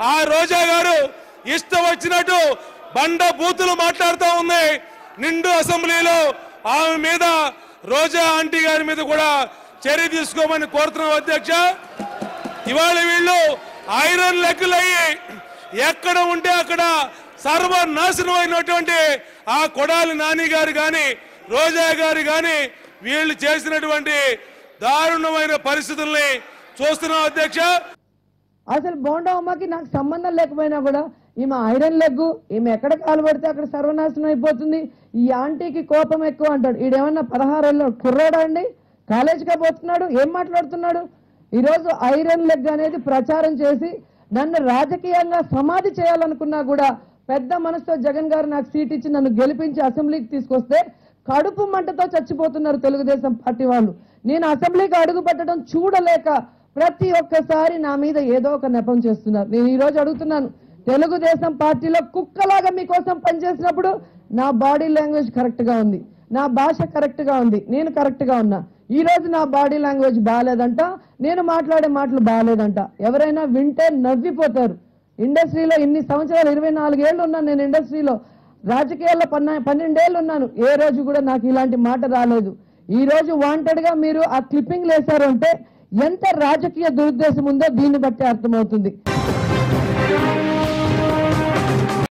ఆ రోజా గారు ఇష్టం వచ్చినట్టు బండ బూతులు మాట్లాడుతూ ఉంది నిండు అసెంబ్లీలో ఆమె మీద రోజా ఆంటీ గారి మీద కూడా చర్య తీసుకోమని కోరుతున్నాం అధ్యక్ష ఇవాళ వీళ్ళు ఐరన్ లెక్కలు అయ్యి ఎక్కడ ఉంటే అక్కడ సర్వనాశనం అయినటువంటి ఆ కొడాలి నాని గారు కానీ రోజా గారు కానీ వీళ్ళు చేసినటువంటి దారుణమైన పరిస్థితుల్ని చూస్తున్నాం అధ్యక్ష అసలు బోండా అమ్మకి నాకు సంబంధం లేకపోయినా కూడా ఈమె ఐరన్ లెగ్ ఈమె ఎక్కడ కాలు పడితే అక్కడ సర్వనాశనం అయిపోతుంది ఈ ఆంటీకి కోపం ఎక్కువ అంటాడు ఈడేమన్నా పదహారేళ్ళు కుర్రాడా అండి కాలేజీగా పోతున్నాడు ఏం మాట్లాడుతున్నాడు ఈరోజు ఐరన్ లెగ్ అనేది ప్రచారం చేసి నన్ను రాజకీయంగా సమాధి చేయాలనుకున్నా కూడా పెద్ద మనసుతో జగన్ గారు నాకు సీట్ ఇచ్చి నన్ను గెలిపించి అసెంబ్లీకి తీసుకొస్తే కడుపు మంటతో చచ్చిపోతున్నారు తెలుగుదేశం పార్టీ వాళ్ళు నేను అసెంబ్లీకి అడుగు పెట్టడం చూడలేక ప్రతి ఒక్కసారి నా మీద ఏదో ఒక నెపం చేస్తున్నారు నేను ఈ రోజు అడుగుతున్నాను తెలుగుదేశం పార్టీలో కుక్కలాగా మీకోసం పనిచేసినప్పుడు నా బాడీ లాంగ్వేజ్ కరెక్ట్ గా ఉంది నా భాష కరెక్ట్ గా ఉంది నేను కరెక్ట్ గా ఉన్నా ఈ రోజు నా బాడీ లాంగ్వేజ్ బాగాలేదంట నేను మాట్లాడే మాటలు బాగాలేదంట ఎవరైనా వింటే నవ్విపోతారు ఇండస్ట్రీలో ఇన్ని సంవత్సరాలు ఇరవై నాలుగేళ్లు ఉన్నాను నేను ఇండస్ట్రీలో రాజకీయాల్లో పన్న పన్నెండేళ్ళు ఉన్నాను ఏ రోజు కూడా నాకు ఇలాంటి మాట రాలేదు ఈ రోజు వాంటెడ్ గా మీరు ఆ క్లిప్పింగ్ లేసారు అంటే ఎంత రాజకీయ దురుద్దేశం ఉందో దీన్ని బట్టి అర్థమవుతుంది